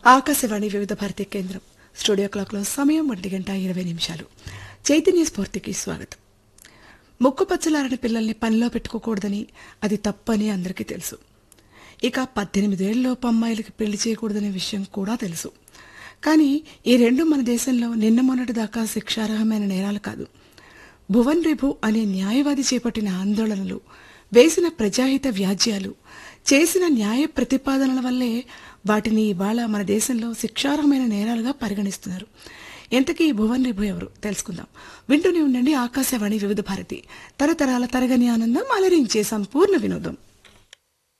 ఆకాశవాణి వివిధ భారతి కేంద్రం స్టూడియో క్లాక్లో సమయం ఒంటి గంట ఇరవై నిమిషాలు చైతన్య స్ఫూర్తికి స్వాగతం ముక్కు పచ్చలారని పిల్లల్ని పనిలో పెట్టుకోకూడదని అది తప్పని అందరికీ తెలుసు ఇక పద్దెనిమిదేళ్లలోపు అమ్మాయిలకి పెళ్లి చేయకూడదనే విషయం కూడా తెలుసు కానీ ఈ రెండు మన దేశంలో నిన్న మొన్నటి దాకా శిక్షార్హమైన నేరాలు కాదు భువన్ రిభు అనే న్యాయవాది చేపట్టిన ఆందోళనలు వేసిన ప్రజాహిత వ్యాజ్యాలు చేసిన న్యాయ ప్రతిపాదనల వల్లే వాటిని ఇవాళ మన దేశంలో శిక్షార్హమైన నేరాలుగా పరిగణిస్తున్నారు ఎంతకీ ఈ భువన్ రిభు ఎవరు తెలుసుకుందాం వింటూనే ఉండండి ఆకాశవాణి వివిధ భారతి తరతరాల తరగని ఆనందం అలరించే సంపూర్ణ వినోదం